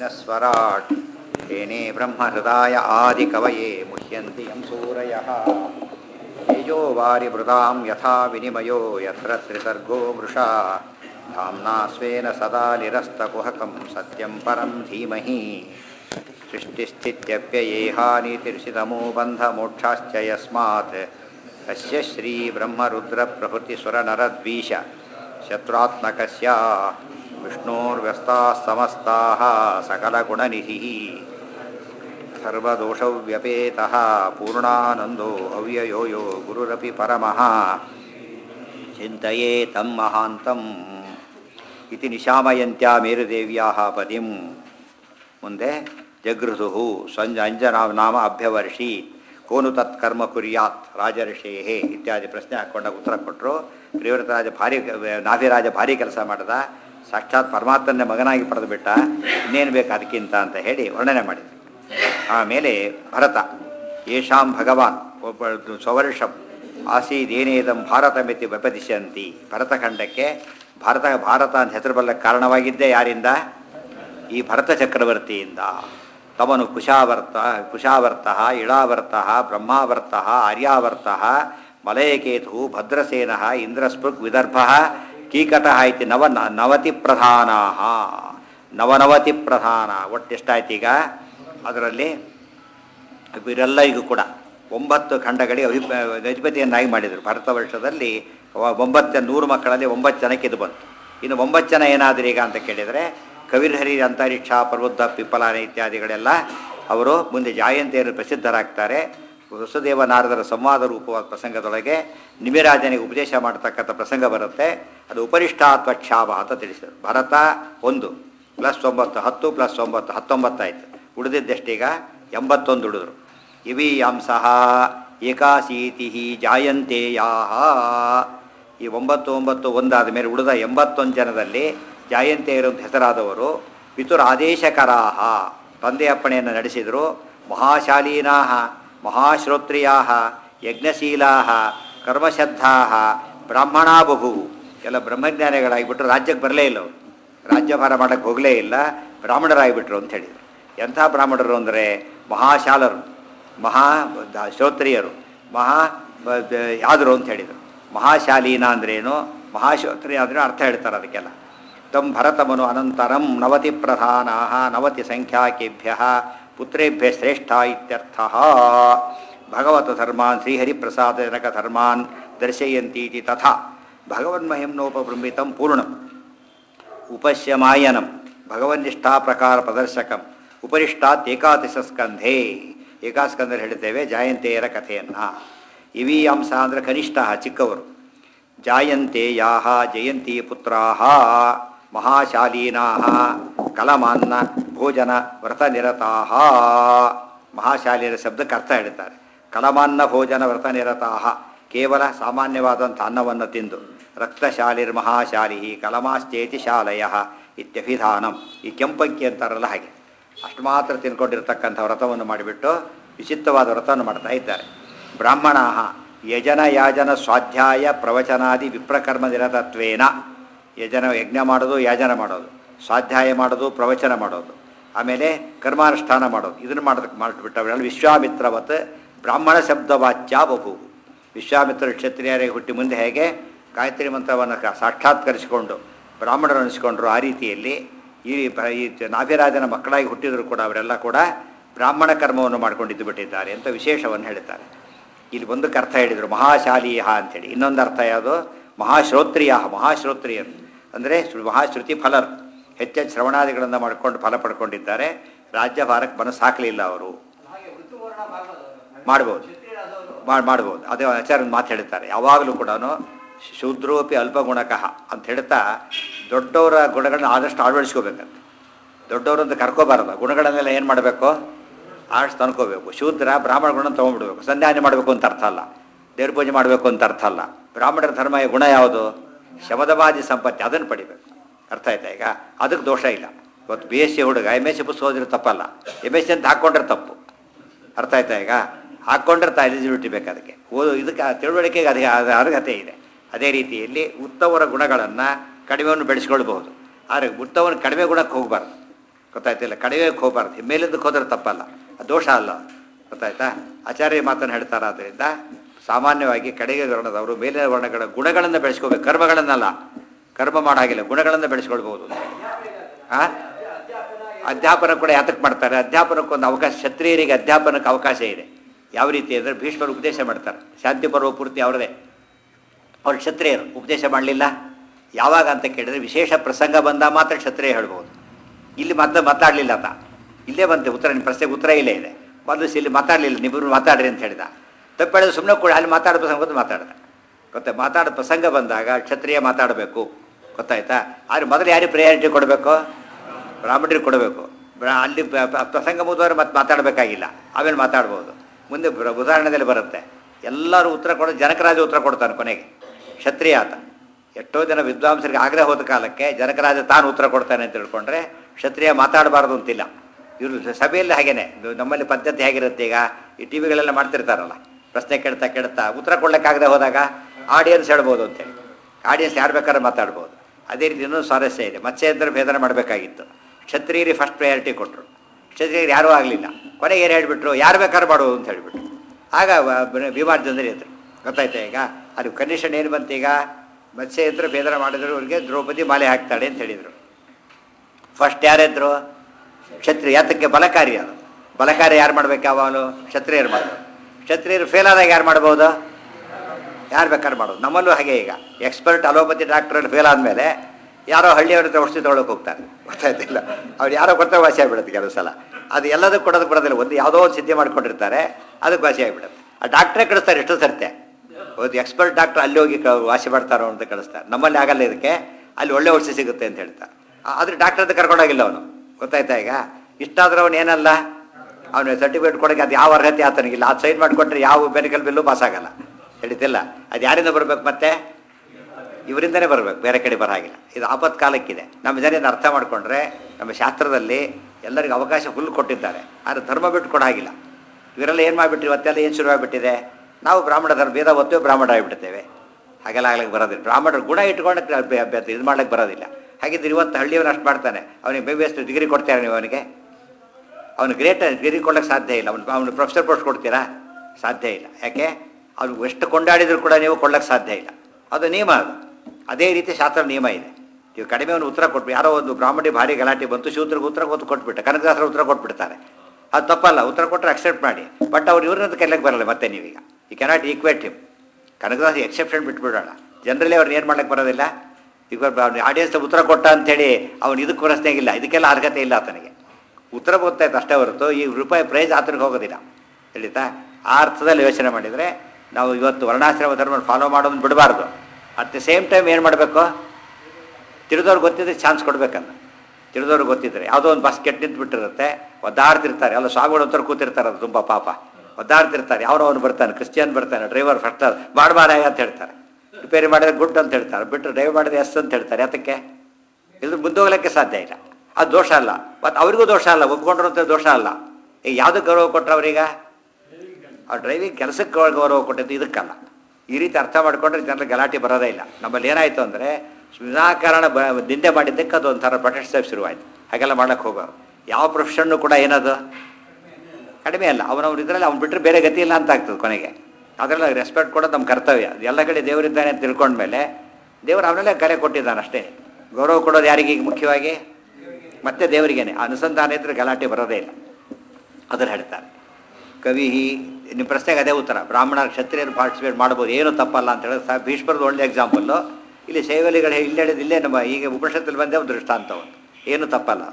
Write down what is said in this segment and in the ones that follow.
विघ्नस्वराट् तेने ब्रह्महृदाय आदिकवये मुह्यन्ति यं सूरयः तेजो वारिभृतां यथा विनिमयो यत्र त्रिसर्गो मृषा धाम्ना स्वेन सदा निरस्तकुहकं सत्यं परं धीमहि सृष्टिस्थित्यप्ययेहानीतिर्षितमो बन्धमोक्षाश्च यस्मात् अस्य श्रीब्रह्मरुद्रप्रभृतिसुरनरद्वीष शत्रुत्मकस्य विष्णोर्व्यस्ताः समस्ताः सकलगुणनिधिः सर्वदोषव्यपेतः पूर्णानन्दो अव्ययो यो गुरुरपि परमः ಚಿಂತೆಯೇ ತಂ ಮಹಾಂತಂ ಇತಿ ನಿಶಾಮಯಂತ್ಯ ಮೇರುದೇವ್ಯಾಹ ಪದಿಂ ಮುಂದೆ ಜಗೃತು ಸಂಜ ಅಂಜನಾ ನಾಮ ಅಭ್ಯವರ್ಷಿ ಕೋನು ತತ್ಕರ್ಮ ಕುರ್ಯಾತ್ ರಾಜರ್ಷೇಹೇ ಇತ್ಯಾದಿ ಪ್ರಶ್ನೆ ಹಾಕ್ಕೊಂಡಾಗ ಉತ್ತರ ಕೊಟ್ಟರು ಪ್ರಿಯವೃತರಾಜ ಭಾರಿ ನಾಭಿರಾಜ ಭಾರಿ ಕೆಲಸ ಮಾಡಿದ ಸಾಕ್ಷಾತ್ ಪರಮಾತ್ಮನ ಮಗನಾಗಿ ಪಡೆದು ಬಿಟ್ಟ ಇನ್ನೇನು ಬೇಕು ಅದಕ್ಕಿಂತ ಅಂತ ಹೇಳಿ ವರ್ಣನೆ ಮಾಡಿದ್ರು ಆಮೇಲೆ ಭರತ ಯೇಷಾಂ ಭಗವಾನ್ ಒಬ್ಬ ಸ್ವವರ್ಷಂ ಆಸೀದೇನೇದಂ ಭಾರತಮಿತಿ ವ್ಯಪದಿಶಂತಿ ಭರತಖಂಡಕ್ಕೆ ಭಾರತ ಭಾರತ ಅಂತ ಹೆಸರು ಬರಲಿಕ್ಕೆ ಕಾರಣವಾಗಿದ್ದೇ ಯಾರಿಂದ ಈ ಭರತ ಚಕ್ರವರ್ತಿಯಿಂದ ತಮನು ಕುಶಾವರ್ತ ಕುಶಾವರ್ತ ಇಳಾವರ್ತ ಬ್ರಹ್ಮಾವರ್ತ ಆರ್ಯಾವರ್ತ ಮಲಯಕೇತು ಭದ್ರಸೇನ ಇಂದ್ರಸ್ಪೃಕ್ ವಿದರ್ಭ ಕೀಕಟ ಇತಿ ನವ ನವತಿ ಪ್ರಧಾನ ನವನವತಿ ಪ್ರಧಾನ ಒಟ್ಟೆಷ್ಟಾಯ್ತು ಈಗ ಅದರಲ್ಲಿ ಇವರೆಲ್ಲರಿಗೂ ಕೂಡ ಒಂಬತ್ತು ಖಂಡಗಳಿಗೆ ಅಭಿ ಅಧಿಪತಿಯನ್ನಾಗಿ ಮಾಡಿದರು ಭಾರತ ವರ್ಷದಲ್ಲಿ ಒಂಬತ್ತು ನೂರು ಮಕ್ಕಳಲ್ಲಿ ಒಂಬತ್ತು ಜನಕ್ಕೆ ಇದು ಬಂತು ಇನ್ನು ಒಂಬತ್ತು ಜನ ಏನಾದರೂ ಈಗ ಅಂತ ಕೇಳಿದರೆ ಕವಿರ್ಹರಿ ಅಂತರಿಕ್ಷ ಪ್ರಬುದ್ಧ ಪಿಪ್ಪಲಾನ ಇತ್ಯಾದಿಗಳೆಲ್ಲ ಅವರು ಮುಂದೆ ಜಾಯಂತಿಯರು ಪ್ರಸಿದ್ಧರಾಗ್ತಾರೆ ವಸುದೇವ ನಾರದರ ಸಂವಾದ ರೂಪವಾದ ಪ್ರಸಂಗದೊಳಗೆ ನಿಮಿರಾಜನಿಗೆ ಉಪದೇಶ ಮಾಡತಕ್ಕಂಥ ಪ್ರಸಂಗ ಬರುತ್ತೆ ಅದು ಉಪರಿಷ್ಟಾತ್ವ ಕ್ಷಾಮ ಅಂತ ತಿಳಿಸಿದರು ಭರತ ಒಂದು ಪ್ಲಸ್ ಒಂಬತ್ತು ಹತ್ತು ಪ್ಲಸ್ ಒಂಬತ್ತು ಹತ್ತೊಂಬತ್ತಾಯಿತು ಉಳಿದಿದ್ದಷ್ಟೀಗ ಎಂಬತ್ತೊಂದು ಉಳಿದ್ರು ಇವೀಯಾಂಸಃ ಏಕಾಶೀತಿ ಜಾಯಂತೇಯಾಹ ಈ ಒಂಬತ್ತು ಒಂಬತ್ತು ಒಂದಾದ ಮೇಲೆ ಉಳಿದ ಎಂಬತ್ತೊಂದು ಜನದಲ್ಲಿ ಜಾಯಂತೆಯರು ಅಂತ ಹೆಸರಾದವರು ಪಿತುರಾದೇಶಕರಾಹ ತಂದೆ ಅಪ್ಪಣೆಯನ್ನು ನಡೆಸಿದರು ಮಹಾಶಾಲೀನಾ ಮಹಾಶ್ರೋತ್ರಿಯಾ ಯಜ್ಞಶೀಲಾ ಕರ್ಮಶ್ರದ್ಧಾ ಬ್ರಾಹ್ಮಣಾ ಬಹು ಎಲ್ಲ ಬ್ರಹ್ಮಜ್ಞಾನಿಗಳಾಗಿಬಿಟ್ರು ರಾಜ್ಯಕ್ಕೆ ಬರಲೇ ಇಲ್ಲ ಅವರು ರಾಜ್ಯಭಾರ ಮಾಡೋಕ್ಕೆ ಹೋಗಲೇ ಇಲ್ಲ ಬ್ರಾಹ್ಮಣರಾಗಿಬಿಟ್ರು ಅಂತ ಹೇಳಿದರು ಎಂಥ ಬ್ರಾಹ್ಮಣರು ಅಂದರೆ ಮಹಾಶಾಲರು ಮಹಾ ಶ್ರೋತ್ರಿಯರು ಮಹಾ ಯಾದರು ಅಂತ ಹೇಳಿದರು ಮಹಾಶಾಲೀನ ಅಂದ್ರೇನು ಮಹಾಶ್ರೋತ್ರಿಯ ಅಂದ್ರೆ ಅರ್ಥ ಹೇಳ್ತಾರೆ ಅದಕ್ಕೆಲ್ಲ ತಂ ಭರತಮನು ಅನಂತರಂ ನವತಿ ಪ್ರಧಾನ ನವತಿ ಸಂಖ್ಯಾಕೇಭ್ಯ ಪುತ್ರೇಭ್ಯ ಶ್ರೇಷ್ಠ ಇತ್ಯರ್ಥ ಭಗವತ ಧರ್ಮಾನ್ ಶ್ರೀಹರಿಪ್ರಸಾದಜನಕ ಧರ್ಮಾನ್ ದರ್ಶಯಂತೀತಿ ತಥಾ ಭಗವನ್ಮಹಿಮ್ನೋಪಬೃಂಬಿತಂ ಪೂರ್ಣಂ ಉಪಶ್ಯಮಾಯನಂ ಭಗವನ್ನಿಷ್ಠಾ ಪ್ರಕಾರ ಪ್ರದರ್ಶಕಂ ಉಪರಿಷ್ಟಾತ್ ಏಕಾದಶ ಸ್ಕಂಧೇ ಏಕಾಸ್ಕಂದಲ್ಲಿ ಹೇಳ್ತೇವೆ ಜಾಯಂತೆಯರ ಕಥೆಯನ್ನು ಇವೀ ಅಂಶ ಅಂದರೆ ಕನಿಷ್ಠ ಚಿಕ್ಕವರು ಜಾಯಂತೆ ಯಾಹ ಜಯಂತಿ ಪುತ್ರಾ ಮಹಾಶಾಲೀನಾ ಕಲಮಾನ್ನ ಭೋಜನ ವ್ರತನಿರತಾ ಮಹಾಶಾಲಿಯರ ಶಬ್ದಕ್ಕೆ ಅರ್ಥ ಹೇಳ್ತಾರೆ ಕಲಮಾನ್ನ ಭೋಜನ ವ್ರತನಿರತಾ ಕೇವಲ ಸಾಮಾನ್ಯವಾದಂಥ ಅನ್ನವನ್ನು ತಿಂದು ರಕ್ತಶಾಲಿರ್ ಮಹಾಶಾಲಿ ಕಲಮಾಶ್ಚೇತಿ ಶಾಲಯ ಇತ್ಯಭಿಧಾನಂ ಈ ಕೆಂಪಂಕಿ ಅಂತಾರಲ್ಲ ಹಾಗೆ ಅಷ್ಟು ಮಾತ್ರ ತಿನ್ಕೊಂಡಿರ್ತಕ್ಕಂಥ ವ್ರತವನ್ನು ಮಾಡಿಬಿಟ್ಟು ವಿಚಿತ್ರವಾದ ವ್ರತವನ್ನು ಮಾಡ್ತಾ ಇದ್ದಾರೆ ಬ್ರಾಹ್ಮಣ ಯಜನ ಯಾಜನ ಸ್ವಾಧ್ಯಾಯ ಪ್ರವಚನಾದಿ ವಿಪ್ರಕರ್ಮ ನಿರತತ್ವೇನ ಯಜನ ಯಜ್ಞ ಮಾಡೋದು ಯಾಜನ ಮಾಡೋದು ಸ್ವಾಧ್ಯಾಯ ಮಾಡೋದು ಪ್ರವಚನ ಮಾಡೋದು ಆಮೇಲೆ ಕರ್ಮಾನುಷ್ಠಾನ ಮಾಡೋದು ಇದನ್ನು ಮಾಡೋದಕ್ಕೆ ಮಾಡಿಬಿಟ್ಟವರಲ್ಲಿ ವಿಶ್ವಾಮಿತ್ರವತ್ ಬ್ರಾಹ್ಮಣ ಶಬ್ದವಾಚ್ಯ ಬಹು ವಿಶ್ವಾಮಿತ್ರ ಕ್ಷತ್ರಿಯರಿಗೆ ಹುಟ್ಟಿ ಮುಂದೆ ಹೇಗೆ ಗಾಯತ್ರಿ ಮಂತ್ರವನ್ನು ಸಾಕ್ಷಾತ್ಕರಿಸಿಕೊಂಡು ಬ್ರಾಹ್ಮಣರು ಅನಿಸ್ಕೊಂಡ್ರು ಆ ರೀತಿಯಲ್ಲಿ ಈ ಈ ನಾಭಿರಾಜನ ಮಕ್ಕಳಾಗಿ ಹುಟ್ಟಿದ್ರು ಕೂಡ ಅವರೆಲ್ಲ ಕೂಡ ಬ್ರಾಹ್ಮಣ ಕರ್ಮವನ್ನು ಮಾಡ್ಕೊಂಡಿದ್ದು ಬಿಟ್ಟಿದ್ದಾರೆ ಅಂತ ವಿಶೇಷವನ್ನು ಹೇಳ್ತಾರೆ ಇಲ್ಲಿ ಒಂದಕ್ಕೆ ಅರ್ಥ ಹೇಳಿದರು ಮಹಾಶಾಲೀಯ ಅಂತೇಳಿ ಇನ್ನೊಂದು ಅರ್ಥ ಯಾವುದು ಮಹಾಶ್ರೋತ್ರಿಯ ಮಹಾಶ್ರೋತ್ರಿಯರು ಅಂದರೆ ಮಹಾಶ್ರುತಿ ಫಲರು ಹೆಚ್ಚೆಚ್ಚು ಶ್ರವಣಾದಿಗಳನ್ನು ಮಾಡ್ಕೊಂಡು ಫಲ ಪಡ್ಕೊಂಡಿದ್ದಾರೆ ರಾಜ್ಯಭಾರಕ್ಕೆ ಮನಸ್ಸು ಹಾಕಲಿಲ್ಲ ಅವರು ಮಾಡ್ಬೋದು ಮಾಡಿ ಮಾಡ್ಬೋದು ಅದೇ ಆಚಾರ್ಯ ಮಾತು ಹೇಳ್ತಾರೆ ಯಾವಾಗಲೂ ಕೂಡ ಶೂದ್ರೋಪಿ ಅಲ್ಪಗುಣಕಃ ಅಂತ ಹೇಳ್ತಾ ದೊಡ್ಡವರ ಗುಣಗಳನ್ನ ಆದಷ್ಟು ಅಳವಡಿಸ್ಕೋಬೇಕಂತ ದೊಡ್ಡವರು ಅಂತ ಕರ್ಕೋಬಾರದು ಗುಣಗಳನ್ನೆಲ್ಲ ಏನು ಮಾಡಬೇಕು ಆದಷ್ಟು ತಂದ್ಕೋಬೇಕು ಶೂದ್ರ ಬ್ರಾಹ್ಮಣ ಗುಣ ತೊಗೊಂಡ್ಬಿಡ್ಬೇಕು ಸಂಧ್ಯಾನೆ ಮಾಡಬೇಕು ಅಂತ ಅರ್ಥ ಅಲ್ಲ ದೇವ್ರ ಪೂಜೆ ಮಾಡಬೇಕು ಅಂತ ಅರ್ಥ ಅಲ್ಲ ಬ್ರಾಹ್ಮಣರ ಧರ್ಮ ಗುಣ ಯಾವುದು ಶಮದವಾದಿ ಸಂಪತ್ತಿ ಅದನ್ನು ಪಡಿಬೇಕು ಅರ್ಥ ಆಯ್ತಾ ಈಗ ಅದಕ್ಕೆ ದೋಷ ಇಲ್ಲ ಇವತ್ತು ಬಿ ಎಸ್ ಸಿ ಹುಡುಗ ಎಮ್ ಎಸ್ ಸಿ ಪುಸ್ತಕ ಹೋದ್ರೆ ತಪ್ಪಲ್ಲ ಎಮ್ ಎಸ್ ಸಿ ಅಂತ ಹಾಕ್ಕೊಂಡ್ರೆ ತಪ್ಪು ಅರ್ಥ ಆಯ್ತಾ ಈಗ ಹಾಕ್ಕೊಂಡ್ರೆ ತಾ ಎಲಿಜಿಬಿಲಿಟಿ ಬೇಕು ಅದಕ್ಕೆ ಓದು ಇದಕ್ಕೆ ತಿಳುವಳಿಕೆಗೆ ಅದೇ ಅರ್ಹತೆ ಇದೆ ಅದೇ ರೀತಿಯಲ್ಲಿ ಉತ್ತಮರ ಗುಣಗಳನ್ನು ಕಡಿಮೆಯನ್ನು ಬೆಳೆಸ್ಕೊಳ್ಬಹುದು ಆದರೆ ಉತ್ತಮನ ಕಡಿಮೆ ಗುಣಕ್ಕೆ ಹೋಗಬಾರ್ದು ಗೊತ್ತಾಯ್ತಿಲ್ಲ ಕಡಿಮೆಗೆ ಹೋಗಬಾರ್ದು ಮೇಲಿಂದಕ್ಕೆ ಹೋದ್ರೆ ತಪ್ಪಲ್ಲ ಅದು ದೋಷ ಅಲ್ಲ ಗೊತ್ತಾಯ್ತಾ ಆಚಾರ್ಯ ಮಾತನ್ನು ಹೇಳ್ತಾರೆ ಆದ್ದರಿಂದ ಸಾಮಾನ್ಯವಾಗಿ ಕಡೆಗೆ ವರ್ಣದವರು ಮೇಲಿನ ವರ್ಣಗಳ ಗುಣಗಳನ್ನು ಬೆಳೆಸ್ಕೋಬೇಕು ಕರ್ಮಗಳನ್ನಲ್ಲ ಕರ್ಮ ಮಾಡಾಗಿಲ್ಲ ಗುಣಗಳನ್ನು ಬೆಳೆಸ್ಕೊಳ್ಬೋದು ಆ ಅಧ್ಯಾಪನ ಕೂಡ ಯಾತಕ್ಕೆ ಮಾಡ್ತಾರೆ ಅಧ್ಯಾಪನಕ್ಕೊಂದು ಅವಕಾಶ ಕ್ಷತ್ರಿಯರಿಗೆ ಅಧ್ಯಾಪನಕ್ಕೆ ಅವಕಾಶ ಇದೆ ಯಾವ ರೀತಿ ಅಂದರೆ ಭೀಷ್ಮರು ಉಪದೇಶ ಮಾಡ್ತಾರೆ ಶಾಂತಿ ಪರ್ವ ಪೂರ್ತಿ ಅವರದೇ ಅವ್ರು ಕ್ಷತ್ರಿಯರು ಉಪದೇಶ ಮಾಡಲಿಲ್ಲ ಯಾವಾಗ ಅಂತ ಕೇಳಿದ್ರೆ ವಿಶೇಷ ಪ್ರಸಂಗ ಬಂದ ಮಾತ್ರ ಕ್ಷತ್ರಿಯ ಹೇಳ್ಬೋದು ಇಲ್ಲಿ ಮತ್ತೆ ಮಾತಾಡಲಿಲ್ಲ ಅಂತ ಇಲ್ಲೇ ಬಂತೆ ಉತ್ತರ ನಿಮ್ಮ ಪ್ರಶ್ನೆಗೆ ಉತ್ತರ ಇಲ್ಲೇ ಇದೆ ಮೊದಲು ಇಲ್ಲಿ ಮಾತಾಡಲಿಲ್ಲ ನಿಮ್ಮರು ಮಾತಾಡ್ರಿ ಅಂತ ಹೇಳಿದ ತಪ್ಪು ಹೇಳಿದ್ರೆ ಸುಮ್ಮನೆ ಕೂಡ ಅಲ್ಲಿ ಮಾತಾಡೋ ಪ್ರಸಂಗ ಬಂದು ಮಾತಾಡ್ದ ಗೊತ್ತಾ ಮಾತಾಡೋ ಪ್ರಸಂಗ ಬಂದಾಗ ಕ್ಷತ್ರಿಯ ಮಾತಾಡಬೇಕು ಗೊತ್ತಾಯ್ತಾ ಆದರೆ ಮೊದಲು ಯಾರಿಗೆ ಪ್ರಯಾರಿಟಿ ಕೊಡಬೇಕು ಬ್ರಾಹ್ಮಣರಿಗೆ ಕೊಡಬೇಕು ಬ್ರಾ ಅಲ್ಲಿ ಪ- ಪ- ಪ್ರಸಂಗ ಮುಗಿದವರು ಮತ್ತೆ ಮಾತಾಡಬೇಕಾಗಿಲ್ಲ ಆಮೇಲೆ ಮಾತಾಡ್ಬೋದು ಮುಂದೆ ಬರ- ಉದಾಹರಣೆದಲ್ಲಿ ಬರುತ್ತೆ ಎಲ್ಲರೂ ಉತ್ತರ ಕೊಡೋ ಜನಕರಾಜ ಉತ್ತರ ಕೊಡ್ತಾನೆ ಕೊನೆಗೆ ಕ್ಷತ್ರಿಯ ಆತ ಎಷ್ಟೋ ಜನ ವಿದ್ವಾಂಸರಿಗೆ ಆಗ್ರಹ ಹೋದ ಕಾಲಕ್ಕೆ ಜನಕರಾಜ ತಾನು ಉತ್ತರ ಕೊಡ್ತಾನೆ ಅಂತ ತಿಳ್ಕೊಂಡ್ರೆ ಕ್ಷತ್ರಿಯ ಮಾತಾಡಬಾರ್ದು ಅಂತಿಲ್ಲ ಇವರು ಸಭೆಯಲ್ಲಿ ಹಾಗೇನೆ ಇದು ನಮ್ಮಲ್ಲಿ ಪದ್ಧತಿ ಹೇಗಿರುತ್ತೆ ಈಗ ಈ ಟಿ ವಿಗಳೆಲ್ಲ ಮಾಡ್ತಿರ್ತಾರಲ್ಲ ಪ್ರಶ್ನೆ ಕೇಳ್ತಾ ಕೇಳ್ತಾ ಉತ್ತರ ಕೊಡ್ಲಿಕ್ಕಾಗದೆ ಹೋದಾಗ ಆಡಿಯನ್ಸ್ ಹೇಳ್ಬೋದು ಅಂತೇಳಿ ಆಡಿಯನ್ಸ್ ಯಾರು ಬೇಕಾದ್ರೆ ಮಾತಾಡ್ಬೋದು ಅದೇ ರೀತಿ ಇನ್ನೂ ಸ್ವಾರಸ್ಯ ಇದೆ ಮತ್ಸ್ಯೇಂದ್ರ ಭೇದನ ಮಾಡಬೇಕಾಗಿತ್ತು ಕ್ಷತ್ರಿಯರಿಗೆ ಫಸ್ಟ್ ಪ್ರಯಾರಿಟಿ ಕೊಟ್ಟರು ಕ್ಷತ್ರಿಯರು ಯಾರೂ ಆಗಲಿಲ್ಲ ಕೊನೆಗೆ ಏನು ಹೇಳಿಬಿಟ್ರು ಯಾರು ಬೇಕಾದ್ರೂ ಮಾಡೋದು ಅಂತ ಹೇಳಿಬಿಟ್ರು ಆಗ ಭೀಮಾರ್ಜನರು ಎದ್ರು ಗೊತ್ತಾಯ್ತಾ ಈಗ ಅದು ಕಂಡೀಷನ್ ಏನು ಬಂತು ಈಗ ಮತ್ಸ್ಯೇಂದ್ರ ಭೇದನ ಮಾಡಿದ್ರು ಅವ್ರಿಗೆ ದ್ರೌಪದಿ ಮಾಲೆ ಹಾಕ್ತಾಳೆ ಅಂತ ಹೇಳಿದರು ಫಸ್ಟ್ ಯಾರಿದ್ರು ಕ್ಷತ್ರಿಯ ಯಾತಕ್ಕೆ ಬಲಕಾರಿ ಅದು ಬಲಕಾರಿ ಯಾರು ಮಾಡ್ಬೇಕು ಯಾವಾಗಲೂ ಕ್ಷತ್ರಿಯರು ಮಾಡಬೇಕು ಕ್ಷತ್ರಿಯರು ಫೇಲ್ ಆದಾಗ ಯಾರು ಮಾಡ್ಬೋದು ಯಾರು ಬೇಕಾದ್ರೆ ಮಾಡೋದು ನಮ್ಮಲ್ಲೂ ಹಾಗೆ ಈಗ ಎಕ್ಸ್ಪರ್ಟ್ ಅಲೋಪತಿ ಡಾಕ್ಟ್ರಲ್ಲಿ ಫೇಲ್ ಆದಮೇಲೆ ಯಾರೋ ಹಳ್ಳಿಯವ್ರ ಹತ್ರ ಔಷಧಿ ತೊಗೊಳಕ್ಕೆ ಹೋಗ್ತಾರೆ ಗೊತ್ತಾಯ್ತಿಲ್ಲ ಅವ್ರು ಯಾರೋ ಕೊಡ್ತಾರೆ ವಾಸಿ ಆಗಿಬಿಡುತ್ತೆ ಕೆಲವು ಸಲ ಅದು ಎಲ್ಲದಕ್ಕೂ ಕೊಡೋದಕ್ಕೆ ಬರೋದಿಲ್ಲ ಒಂದು ಯಾವುದೋ ಒಂದು ಸಿದ್ಧಿ ಮಾಡ್ಕೊಂಡಿರ್ತಾರೆ ಅದಕ್ಕೆ ವಾಸಿ ಆಗಿಬಿಡುತ್ತೆ ಆ ಡಾಕ್ಟ್ರೇ ಕಳಿಸ್ತಾರೆ ಎಷ್ಟು ಸರ್ತೆ ಒಂದು ಎಕ್ಸ್ಪರ್ಟ್ ಡಾಕ್ಟರ್ ಅಲ್ಲಿ ಹೋಗಿ ಕ- ವಾಸಿ ಮಾಡ್ತಾರೋ ಅಂತ ಕಳಿಸ್ತಾರೆ ನಮ್ಮಲ್ಲಿ ಆಗಲ್ಲ ಇದಕ್ಕೆ ಅಲ್ಲಿ ಒಳ್ಳೆ ಔಷಧಿ ಸಿಗುತ್ತೆ ಅಂತ ಹೇಳ್ತಾರೆ ಆ- ಆದ್ರೆ ಡಾಕ್ಟರ್ ಹತ್ರ ಕರ್ಕೊಂಡೋಗಿಲ್ಲ ಅವನು ಗೊತ್ತಾಯ್ತಾ ಈಗ ಇಷ್ಟಾದ್ರೆ ಅವನು ಏನಲ್ಲ ಅವನು ಸರ್ಟಿಫಿಕೇಟ್ ಕೊಡೋಕೆ ಅದು ಯಾವ ಅರ್ಹತೆ ಆತನಿಗಿಲ್ಲ ಅದು ಸೈನ್ ಮಾಡಿಕೊಟ್ರೆ ಯಾವ ಮೆಡಿಕಲ್ ಬಿಲ್ಲು ಪಾಸ್ ಆಗಲ್ಲ ಹೇಳಿತಿಲ್ಲ ಅದು ಯಾರಿಂದ ಬರ್ಬೇಕು ಮತ್ತೆ ಇವರಿಂದನೇ ಬರಬೇಕು ಬೇರೆ ಕಡೆ ಬರ ಹಾಗಿಲ್ಲ ಇದು ಆಪತ್ಕಾಲಕ್ಕಿದೆ ನಮ್ಮ ಜನ ಅರ್ಥ ಮಾಡಿಕೊಂಡ್ರೆ ನಮ್ಮ ಶಾಸ್ತ್ರದಲ್ಲಿ ಎಲ್ಲರಿಗೂ ಅವಕಾಶ ಹುಲ್ಲು ಕೊಟ್ಟಿದ್ದಾರೆ ಆದರೆ ಧರ್ಮ ಬಿಟ್ಟು ಕೊಡ ಹಾಗಿಲ್ಲ ಇವರೆಲ್ಲ ಏನು ಮಾಡಿಬಿಟ್ರಿ ಇವತ್ತೆಲ್ಲ ಏನು ಶುರುವಾಗಿಬಿಟ್ಟಿದೆ ನಾವು ಬ್ರಾಹ್ಮಣ ಧರ್ಮ ಭೇದ ಒತ್ತೇವೆ ಬ್ರಾಹ್ಮಣ ಆಗಿಬಿಡ್ತೇವೆ ಹಾಗೆಲ್ಲ ಆಗ್ಲಿಕ್ಕೆ ಬರೋದಿಲ್ಲ ಬ್ರಾಹ್ಮಣರು ಗುಣ ಇಟ್ಕೊಂಡಕ್ಕೆ ಅಭ್ಯ- ಅಭ್ಯಾಸ ಇದು ಮಾಡ್ಲಿಕ್ಕೆ ಬರೋದಿಲ್ಲ ಹಾಗಿದ್ರೆ ಇವತ್ತು ಹಳ್ಳಿಯವನು ಅಷ್ಟು ಮಾಡ್ತಾನೆ ಅವನಿಗೆ ಬಿ ಬಿ ಎಸ್ ಡಿಗ್ರಿ ಕೊಡ್ತಾರೆ ನೀವು ಅವನಿಗೆ ಅವನು ಗ್ರೇಟ್ ಡಿಗ್ರಿ ಕೊಡೋಕ್ಕೆ ಸಾಧ್ಯ ಇಲ್ಲ ಅವನು ಅವನು ಪ್ರೊಫೆಸರ್ ಪೋಸ್ಟ್ ಕೊಡ್ತೀರಾ ಸಾಧ್ಯ ಇಲ್ಲ ಯಾಕೆ ಅವ್ನು ಎಷ್ಟು ಕೊಂಡಾಡಿದ್ರು ಕೂಡ ನೀವು ಕೊಡ್ಲಿಕ್ಕೆ ಸಾಧ್ಯ ಇಲ್ಲ ಅದು ನಿಯಮ ಅದು ಅದೇ ರೀತಿ ಶಾಸ್ತ್ರ ನಿಯಮ ಇದೆ ನೀವು ಕಡಿಮೆ ಒಂದು ಉತ್ತರ ಕೊಟ್ಬಿಟ್ಟು ಯಾರೋ ಒಂದು ಬ್ರಾಹ್ಮಣಿ ಭಾರಿ ಗಲಾಟೆ ಬಂತು ಶಿವತ್ರಿಗೆ ಉತ್ತರ ಕೊಟ್ಟು ಕೊಟ್ಬಿಟ್ಟೆ ಕನಕದಾಸರ ಉತ್ತರ ಕೊಟ್ಬಿಡ್ತಾರೆ ಅದು ತಪ್ಪಲ್ಲ ಉತ್ತರ ಕೊಟ್ಟರೆ ಅಕ್ಸೆಪ್ಟ್ ಮಾಡಿ ಬಟ್ ಅವ್ರು ಇವ್ರನ್ನ ಕೆಲ್ಲಕ್ಕೆ ಬರಲ್ಲ ಮತ್ತೆ ನೀವೀಗ ಈ cannot equate him Kanakadasa exception ಬಿಟ್ಬಿಡೋಣ ಜನರಲಿ ಅವ್ರನ್ನ ಏನು ಮಾಡ್ಲಿಕ್ಕೆ ಬರೋದಿಲ್ಲ ಈಗ ಆಡಿಯನ್ಸ್ ಉತ್ತರ ಕೊಟ್ಟ ಅಂತೇಳಿ ಅವ್ನು ಇದಕ್ಕೆ ಬರಸ್ನಾಗಿಲ್ಲ ಇದಕ್ಕೆಲ್ಲ ಅರ್ಹತೆ ಇಲ್ಲ ಆತನಿಗೆ ಉತ್ತರ ಗೊತ್ತಾಯ್ತು ಅಷ್ಟೇ ಹೊರತು ಈ ರೂಪಾಯಿ ಪ್ರೈಸ್ ಆತನಿಗೆ ಹೋಗೋದಿಲ್ಲ ತಿಳಿತಾ ಆ ಅರ್ಥದಲ್ಲಿ ಯೋಚನೆ ಮಾಡಿದರೆ ನಾವು ಇವತ್ತು ವರ್ಣಾಶ್ರಮ ಧರ್ಮ ಫಾಲೋ ಮಾಡೋದನ್ನ ಬಿಡಬಾರ್ದು ಅಟ್ ದ ಸೇಮ್ ಟೈಮ್ ಏನು ಮಾಡಬೇಕು ತಿಳಿದವ್ರು ಗೊತ್ತಿದ್ರೆ ಚಾನ್ಸ್ ಕೊಡ್ಬೇಕನ್ನ ತಿಳಿದವ್ರು ಗೊತ್ತಿದ್ರೆ ಯಾವುದೋ ಒಂದು ಬಸ್ ಕೆಟ್ಟು ನಿಂತ್ಬಿಟ್ಟಿರುತ್ತೆ ಒದ್ದಾಡ್ತಿರ್ತಾರೆ ಎಲ್ಲ ಸ್ವಾಮಿಗಳು ಒಂಥರ ಕೂತಿರ್ತಾರೆ ಅದು ತುಂಬ ಪಾಪ ಒದ್ದಾಡ್ತಿರ್ತಾರೆ ಯಾವನೋ ಅವನು ಬರ್ತಾನೆ ಕ್ರಿಶ್ಚಿಯನ್ ಬರ್ತಾನೆ ಡ್ರೈವರ್ ಫಸ್ಟ್ ಮಾಡಬಾರ ಅಂತ ಹೇಳ್ತಾರೆ ರಿಪೇರಿ ಮಾಡಿದ್ರೆ ಗುಡ್ ಅಂತ ಹೇಳ್ತಾರೆ ಬಿಟ್ಟು ಡ್ರೈವ್ ಮಾಡಿದ್ರೆ ಎಸ್ ಅಂತ ಹೇಳ್ತಾರೆ ಯಾತಕ್ಕೆ ಇದು ಮುಂದೆ ಹೋಗ್ಲಿಕ್ಕೆ ಸಾಧ್ಯ ಇಲ್ಲ ಅದು ದೋಷ ಅಲ್ಲ ಮತ್ತು ಅವರಿಗೂ ದೋಷ ಅಲ್ಲ ಒಪ್ಕೊಂಡ್ರು ಅಂತ ದೋಷ ಅಲ್ಲ ಈಗ ಯಾವುದಕ್ಕೆ ಗೌರವ ಕೊಟ್ಟರು ಅವರೀಗ ಆ ಡ್ರೈವಿಂಗ್ ಕೆಲಸಕ್ಕೆ ಗೌರವ ಕೊಟ್ಟಿದ್ದು ಇದಕ್ಕಲ್ಲ ಈ ರೀತಿ ಅರ್ಥ ಮಾಡ್ಕೊಂಡ್ರೆ ಜನರ ಗಲಾಟೆ ಬರೋದೇ ಇಲ್ಲ ನಮ್ಮಲ್ಲಿ ಏನಾಯಿತು ಅಂದರೆ ವಿನಾಕಾರಣ ಬ ನಿಂದೆ ಮಾಡಿದ್ದಕ್ಕೆ ಅದು ಒಂಥರ ಪ್ರೊಟೆಸ್ಟ್ ಟೈಪ್ ಶುರುವಾಯಿತು ಹಾಗೆಲ್ಲ ಮಾಡ್ಲಿಕ್ಕೆ ಹೋಗೋರು ಯಾವ ಪ್ರೊಫೆಷನ್ನು ಕೂಡ ಏನದು ಕಡಿಮೆ ಅಲ್ಲ ಅವನವ್ರು ಇದರಲ್ಲಿ ಅವ್ನು ಬಿಟ್ಟರೆ ಬೇರೆ ಗತಿ ಇಲ್ಲ ಅಂತ ಆಗ್ತದೆ ಕೊನೆಗೆ ಅದರಲ್ಲಿ ರೆಸ್ಪೆಕ್ಟ್ ಕೊಡೋದು ನಮ್ಮ ಕರ್ತವ್ಯ ಅದು ಎಲ್ಲ ಕಡೆ ದೇವರಿದ್ದಾನೆ ಅಂತ ತಿಳ್ಕೊಂಡ್ಮೇಲೆ ದೇವರು ಅವನಲ್ಲೇ ಕರೆ ಕೊಟ್ಟಿದ್ದಾನೆ ಅಷ್ಟೇ ಗೌರವ ಕೊಡೋದು ಯಾರಿಗೆ ಈಗ ಮುಖ್ಯವಾಗಿ ಮತ್ತೆ ದೇವರಿಗೇನೆ ಆ ಅನುಸಂಧಾನ ಇದ್ರೆ ಗಲಾಟೆ ಬರೋದೇ ಇಲ್ಲ ಅದನ್ನು ಹೇಳ್ತಾರೆ ಕವಿ ನಿಮ್ಮ ಪ್ರಶ್ನೆಗೆ ಅದೇ ಉತ್ತರ ಬ್ರಾಹ್ಮಣ ಕ್ಷತ್ರಿಯರು ಪಾರ್ಟಿಸಿಪೇಟ್ ಮಾಡ್ಬೋದು ಏನು ತಪ್ಪಲ್ಲ ಅಂತ ಹೇಳಿದ್ರೆ ಸಹ ಭೀಷ್ಮರದ ಒಳ್ಳೆ ಎಕ್ಸಾಂಪಲ್ಲು ಇಲ್ಲಿ ಶೈವಲಿಗಳು ಇಲ್ಲಿ ಹೇಳಿದ ಇಲ್ಲೇ ನಮ್ಮ ಈಗ ಉಪನಿಷತ್ತಲ್ಲಿ ಬಂದೇ ಒಂದು ದೃಷ್ಟಾಂತ ಒಂದು ಏನು ತಪ್ಪಲ್ಲ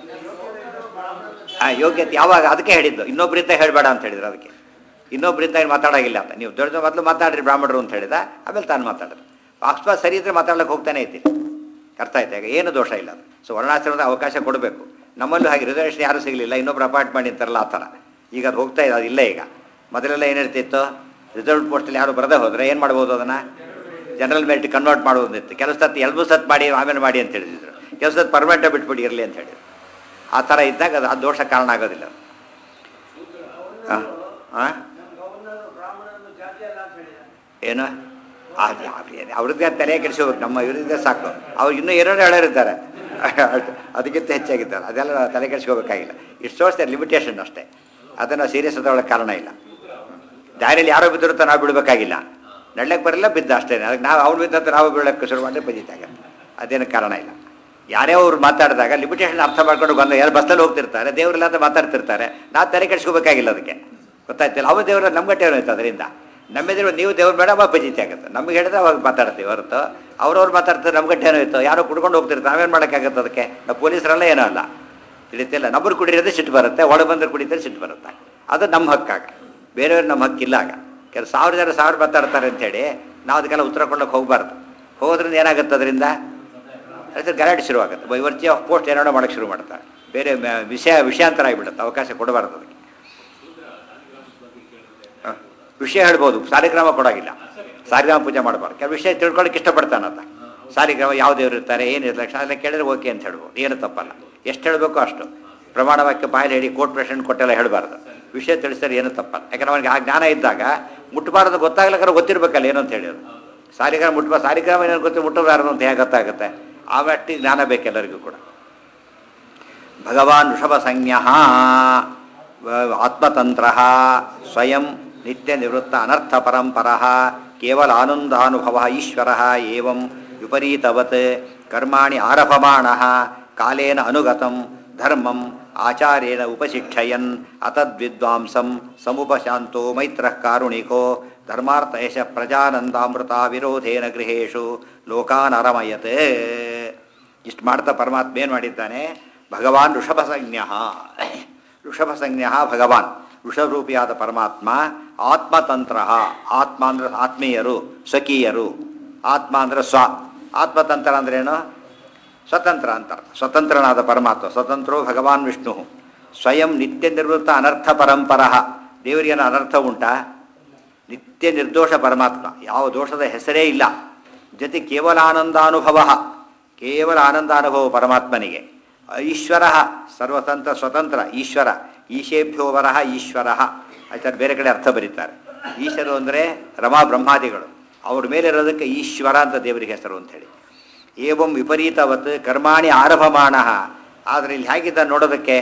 ಆ ಯೋಗ್ಯತೆ ಯಾವಾಗ ಅದಕ್ಕೆ ಹೇಳಿದ್ದು ಇನ್ನೊಬ್ಬರಿಂದ ಹೇಳಬೇಡ ಅಂತ ಹೇಳಿದ್ರು ಅದಕ್ಕೆ ಇನ್ನೊಬ್ಬರಿಂದ ಏನು ಮಾತಾಡೋಗಿಲ್ಲ ಅಂತ ನೀವು ದೊಡ್ಡ ಮೊದಲು ಮಾತಾಡ್ರಿ ಬ್ರಾಹ್ಮಣರು ಅಂತ ಹೇಳಿದ ಆಮೇಲೆ ತಾನು ಮಾತಾಡಿದ್ರು ಅಕಸ್ಮಾತ್ ಸರಿ ಇದ್ರೆ ಮಾತಾಡ್ಲಿಕ್ಕೆ ಹೋಗ್ತಾನೆ ಇದ್ದೀನಿ ಅರ್ಥ ಆಯ್ತಾ ಈಗ ಏನು ದೋಷ ಇಲ್ಲ ಅದು ಸೊ ವರ್ಣಾಶ್ರಮದ ಅವಕಾಶ ಕೊಡಬೇಕು ನಮ್ಮಲ್ಲೂ ಹಾಗೆ ರಿಸರ್ವೇಷನ್ ಯಾರೂ ಸಿಗಲಿಲ್ಲ ಇನ್ನೊಬ್ರು ಅಪಾಯಿಂಟ್ಮೆಂಟ್ ಅಂತಾರಲ್ಲ ಆ ಥರ ಈಗ ಅದು ಹೋಗ್ತಾ ಇದೆ ಅದಿಲ್ಲ ಈಗ ಮೊದಲೆಲ್ಲ ಏನಿರ್ತಿತ್ತು ರಿಸರ್ವ್ ಪೋಸ್ಟಲ್ಲಿ ಯಾರು ಬರದೇ ಹೋದರೆ ಏನು ಮಾಡ್ಬೋದು ಅದನ್ನು ಜನರಲ್ ಮೆರಿಟ್ ಕನ್ವರ್ಟ್ ಮಾಡೋದಿತ್ತು ಕೆಲಸ ಸತ್ತು ಎರಡು ಸತ್ ಮಾಡಿ ಆಮೇಲೆ ಮಾಡಿ ಅಂತ ಹೇಳಿದ್ರು ಕೆಲಸ ಸತ್ ಪರ್ಮನೆಂಟಾಗಿ ಬಿಟ್ಬಿಡಿ ಇರಲಿ ಅಂತ ಹೇಳಿದ್ರು ಆ ಥರ ಇದ್ದಾಗ ಅದು ಆ ದೋಷ ಕಾರಣ ಆಗೋದಿಲ್ಲ ಹಾಂ ಹಾಂ ಏನು ಅವ್ರದ್ದೇ ತಲೆ ಕೆಡಿಸ್ಕೋಬೇಕು ನಮ್ಮ ಇವರಿಂದ ಸಾಕು ಅವ್ರು ಇನ್ನೂ ಎರಡು ಹೇಳೋರಿದ್ದಾರೆ ಅದಕ್ಕಿಂತ ಹೆಚ್ಚಾಗಿದ್ದಲ್ಲ ಅದೆಲ್ಲ ನಾವು ತಲೆ ಕೆಡಿಸ್ಕೋಬೇಕಾಗಿಲ್ಲ ಇಷ್ಟು ತೋರಿಸ್ತಾರೆ ಲಿಮಿಟೇಷನ್ ಅಷ್ಟೇ ಅದನ್ನು ಸೀರಿಯಸ್ ತಗೊಳ್ಳೋಕೆ ಕಾರಣ ಇಲ್ಲ ದಾರಿಯಲ್ಲಿ ಯಾರೋ ಬಿದ್ದಿರುತ್ತೋ ನಾವು ಬಿಡಬೇಕಾಗಿಲ್ಲ ನಡ್ಲಕ್ಕೆ ಬರಲ್ಲ ಬಿದ್ದ ಅಷ್ಟೇ ಅದಕ್ಕೆ ನಾವು ಅವ್ನು ಬಿದ್ದಂತ ನಾವು ಬೀಳಕ್ಕೆ ಶುರು ಮಾಡಿ ಬದೀತಾಗ ಅದೇನು ಕಾರಣ ಇಲ್ಲ ಯಾರೇ ಅವ್ರು ಮಾತಾಡಿದಾಗ ಲಿಮಿಟೇಷನ್ ಅರ್ಥ ಮಾಡ್ಕೊಂಡು ಬಂದ ಯಾರು ಬಸ್ಸಲ್ಲಿ ಹೋಗ್ತಿರ್ತಾರೆ ದೇವರೆಲ್ಲ ಅಂತ ಮಾತಾಡ್ತಿರ್ತಾರೆ ನಾವು ತಲೆ ಕೆಡಿಸ್ಕೋಬೇಕಾಗಿಲ್ಲ ಅದಕ್ಕೆ ಗೊತ್ತಾಯ್ತಿಲ್ಲ ಅವ ದೇವರ ನಮ್ಮ ಗಟ್ಟೆ ಏನಾಯ್ತು ಅದರಿಂದ ನಮ್ಮ ದೇವರು ನೀವು ದೇವ್ರು ಬೇಡ ಅವಾಗ ಬಜೀತಿ ಆಗುತ್ತೆ ನಮಗೆ ಹೇಳಿದ್ರೆ ಅವಾಗ ಮಾತಾಡ್ತೀವಿ ಹೊರತು ಅವ್ರವ್ರು ಮಾತಾಡ್ತಾರೆ ನಮ್ಮ ಗಟ್ಟೆ ಏನಾಯ್ತು ಯಾರೋ ಕುಡ್ಕೊಂಡು ಹೋಗ್ತಿರ್ತಾರೆ ನಾವೇನು ಮಾಡೋಕ್ಕಾಗತ್ತೆ ಅದಕ್ಕೆ ನಾವು ಪೊಲೀಸರೆಲ್ಲ ಏನೋ ಅಲ್ಲ ತಿಳಿತಿಲ್ಲ ನಮ್ಮರು ಕುಡಿಯೋದೇ ಸಿಟ್ಟು ಬರುತ್ತೆ ಒಳ ಬಂದ್ರೆ ಕುಡಿದ್ರೆ ಸಿಟ್ಟು ಬರುತ್ತೆ ಅದು ನಮ್ಮ ಹಕ್ಕಾಗ ಬೇರೆಯವ್ರು ನಮ್ಮ ಹಕ್ಕಿಲ್ಲ ಆಗ ಕೆಲ ಸಾವಿರ ಜನ ಸಾವಿರ ಮಾತಾಡ್ತಾರೆ ಅಂತೇಳಿ ನಾವು ಅದಕ್ಕೆಲ್ಲ ಉತ್ತರ ಕೊಡೋಕೆ ಹೋಗಬಾರ್ದು ಹೋಗೋದ್ರಿಂದ ಏನಾಗುತ್ತೆ ಅದರಿಂದ ಅದಕ್ಕೆ ಗಲಾಟೆ ಶುರುವಾಗುತ್ತೆ ಬೈ ವರ್ಚಿ ಆಫ್ ಪೋಸ್ಟ್ ಏನಾಡೋ ಮಾಡೋಕ್ಕೆ ಶುರು ಮಾಡ್ತಾರೆ ಬೇರೆ ಮ- ವಿಷಯ ವಿಷಯಾಂತರ ಆಗಿಬಿಡುತ್ತೆ ಅವಕಾಶ ಕೊಡಬಾರ್ದು ಅದಕ್ಕೆ ಹ. ವಿಷಯ ಹೇಳ್ಬೋದು ಸಾಲಿಗ್ರಾಮ ಕೊಡೋಗಿಲ್ಲ ಸಾಲಿಗ್ರಾಮ ಪೂಜೆ ಮಾಡಬಾರ್ದು ಕೆಲವು ವಿಷಯ ತಿಳ್ಕೊಳ್ಳೋಕೆ ಇಷ್ಟಪಡ್ತಾನಂತ ಸಾಲಿಗ್ರಾಮ ಯಾವ ದೇವರು ಇರ್ತಾರೆ ಏನಿರ್ತಾರೆ ಲಕ್ಷ ಅದೆಲ್ಲ ಕೇಳಿದ್ರೆ ಓಕೆ ಅಂತ ಹೇಳ್ಬೋದು ಏನು ತಪ್ಪಲ್ಲ ಎಷ್ಟು ಹೇಳಬೇಕು ಅಷ್ಟು ಪ್ರಮಾಣ ವಾಕ್ಯ ಬಾಯಲ್ಲಿ ಹೇಳಿ ಕೋರ್ಟ್ ಪ್ರೆಸಿಡೆಂಟ್ ಕೊಟ್ಟೆಲ್ಲ ಹೇಳಬಾರ್ದು ವಿಷಯ ತಿಳಿಸಿದ್ರೆ ಏನು ತಪ್ಪಲ್ಲ ಯಾಕಂದ್ರೆ ಅವನಿಗೆ ಆ ಜ್ಞಾನ ಇದ್ದಾಗ ಮುಟ್ಟಬಾರ್ದು ಗೊತ್ತಾಗ್ಲಿಕ್ಕಾರ ಗೊತ್ತಿರ್ಬೇಕಲ್ಲ ಏನು ಅಂತ ಹೇಳಿದ್ರು ಸಾಲಿಗ್ರಾಮ ಮುಟ್ಬ ಸಾಲಿಗ್ರಾಮ ಏನೋ ಗೊತ್ತಿ ಮುಟ್ಟಬಾರದು ಅಂತ ಹೇಗೆ ಗೊತ್ತಾಗುತ್ತೆ ಆ ಮಟ್ಟಿಗೆ ಜ್ಞಾನ ಬೇಕೆಲ್ಲರಿಗೂ ಕೂಡ ಭಗವಾನ್ ಋಷಭ ಸಂಜ್ಞ ಆತ್ಮತಂತ್ರ ಸ್ವಯಂ ನಿತ್ಯ ನಿವೃತ್ತ ಅನರ್ಥ ಪರಂಪರ ಕೇವಲ ಆನಂದಾನುಭವ ಈಶ್ವರ ಏವಂ ವಿಪರೀತವತ್ ಕರ್ಮಾಣಿ ಆರಭಮಾಣ ಕಾಲೇನ ಅನುಗತಂ ಧರ್ಮಂ ಆಚಾರ್ಯೇಣ ಉಪಶಿಕ್ಷಯನ್ ಅತದ್ವಿದ್ವಾಂಸಂ ಸಮುಪಶಾಂತೋ ಮೈತ್ರಃ ಕಾರುಣಿಕೋ ಧರ್ಮಾರ್ಥ ಯಶ ಪ್ರಜಾನಂದಾಮೃತ ವಿರೋಧೇನ ಗೃಹೇಶು ಲೋಕಾನ್ ಅರಮಯತೆ ಇಷ್ಟು ಮಾಡ್ತಾ ಪರಮಾತ್ಮ ಏನು ಮಾಡಿದ್ದಾನೆ ಭಗವಾನ್ ಋಷಭ ಸಂಜ್ಞ ಋಷಭ ಸಂಜ್ಞ ಭಗವಾನ್ ಋಷಭರೂಪಿಯಾದ ಪರಮಾತ್ಮ ಆತ್ಮತಂತ್ರ ಆತ್ಮ ಅಂದ್ರೆ ಆತ್ಮೀಯರು ಸ್ವಕೀಯರು ಆತ್ಮ ಅಂದ್ರೆ ಸ್ವ ಆತ್ಮತಂತ್ರ ಅಂದ್ರೇನು ಸ್ವತಂತ್ರ ಅಂತಾರೆ ಸ್ವತಂತ್ರನಾದ ಪರಮಾತ್ಮ ಸ್ವತಂತ್ರೋ ಭಗವಾನ್ ವಿಷ್ಣು ಸ್ವಯಂ ನಿತ್ಯ ನಿವೃತ್ತ ಅನರ್ಥ ಪರಂಪರ ದೇವರಿಗೇನು ಅನರ್ಥ ಉಂಟಾ ನಿತ್ಯ ನಿರ್ದೋಷ ಪರಮಾತ್ಮ ಯಾವ ದೋಷದ ಹೆಸರೇ ಇಲ್ಲ ಜೊತೆ ಕೇವಲ ಆನಂದಾನುಭವ ಕೇವಲ ಆನಂದಾನುಭವ ಪರಮಾತ್ಮನಿಗೆ ಈಶ್ವರ ಸರ್ವತಂತ್ರ ಸ್ವತಂತ್ರ ಈಶ್ವರ ಈಶೇಭ್ಯೋ ವರಹ ಈಶ್ವರ ಆಯ್ತಾರೆ ಬೇರೆ ಕಡೆ ಅರ್ಥ ಬರೀತಾರೆ ಈಶ್ವರು ಅಂದರೆ ರಮಾ ಬ್ರಹ್ಮಾದಿಗಳು ಅವ್ರ ಮೇಲೆ ಇರೋದಕ್ಕೆ ಈಶ್ವರ ಅಂತ ದೇವರಿಗೆ ಹೆಸರು ಅಂತ ಹೇಳಿ ಏವಂ ವಿಪರೀತವತ್ ಕರ್ಮಾಣಿ ಆರಭಮಾಣ ಆದರೆ ಇಲ್ಲಿ ಹೇಗಿದ್ದ ನೋಡೋದಕ್ಕೆ